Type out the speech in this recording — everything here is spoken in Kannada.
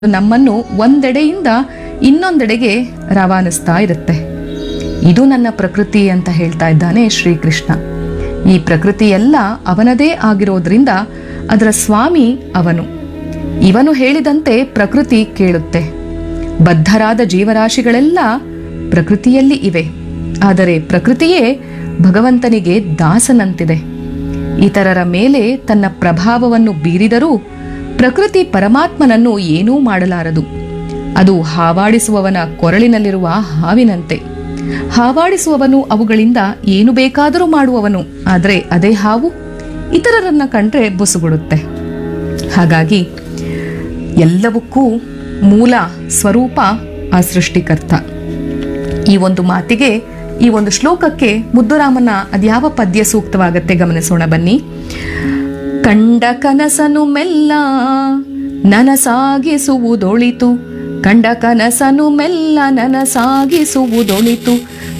ನಮ್ಮನ್ನು ಒಂದೆಡೆಯಿಂದ ಇನ್ನೊಂದೆಡೆಗೆ ರವಾನಿಸ್ತಾ ಇರುತ್ತೆ ಇದು ನನ್ನ ಪ್ರಕೃತಿ ಅಂತ ಹೇಳ್ತಾ ಇದ್ದಾನೆ ಶ್ರೀಕೃಷ್ಣ ಈ ಪ್ರಕೃತಿ ಎಲ್ಲ ಅವನದೇ ಆಗಿರೋದ್ರಿಂದ ಅದರ ಸ್ವಾಮಿ ಅವನು ಇವನು ಹೇಳಿದಂತೆ ಪ್ರಕೃತಿ ಕೇಳುತ್ತೆ ಬದ್ಧರಾದ ಜೀವರಾಶಿಗಳೆಲ್ಲ ಪ್ರಕೃತಿಯಲ್ಲಿ ಇವೆ ಆದರೆ ಪ್ರಕೃತಿಯೇ ಭಗವಂತನಿಗೆ ದಾಸನಂತಿದೆ ಇತರರ ಮೇಲೆ ತನ್ನ ಪ್ರಭಾವವನ್ನು ಬೀರಿದರೂ ಪ್ರಕೃತಿ ಪರಮಾತ್ಮನನ್ನು ಏನೂ ಮಾಡಲಾರದು ಅದು ಹಾವಾಡಿಸುವವನ ಕೊರಳಿನಲ್ಲಿರುವ ಹಾವಿನಂತೆ ಹಾವಾಡಿಸುವವನು ಅವುಗಳಿಂದ ಏನು ಬೇಕಾದರೂ ಮಾಡುವವನು ಆದರೆ ಅದೇ ಹಾವು ಇತರರನ್ನ ಕಂಡ್ರೆ ಬುಸುಗುಡುತ್ತೆ ಹಾಗಾಗಿ ಎಲ್ಲವಕ್ಕೂ ಮೂಲ ಸ್ವರೂಪ ಆ ಸೃಷ್ಟಿಕರ್ತ ಈ ಒಂದು ಮಾತಿಗೆ ಈ ಒಂದು ಶ್ಲೋಕಕ್ಕೆ ಮುದ್ದುರಾಮನ ಅದ್ಯಾವ ಪದ್ಯ ಸೂಕ್ತವಾಗತ್ತೆ ಗಮನಿಸೋಣ ಬನ್ನಿ ಕಂಡ ಕನಸನು ಮೆಲ್ಲ ನನಸಾಗಿಸುವುದೊಳಿತು ಕಂಡ ಕನಸನು ಮೆಲ್ಲ ನನಸಾಗಿಸುವುದೊಳಿತು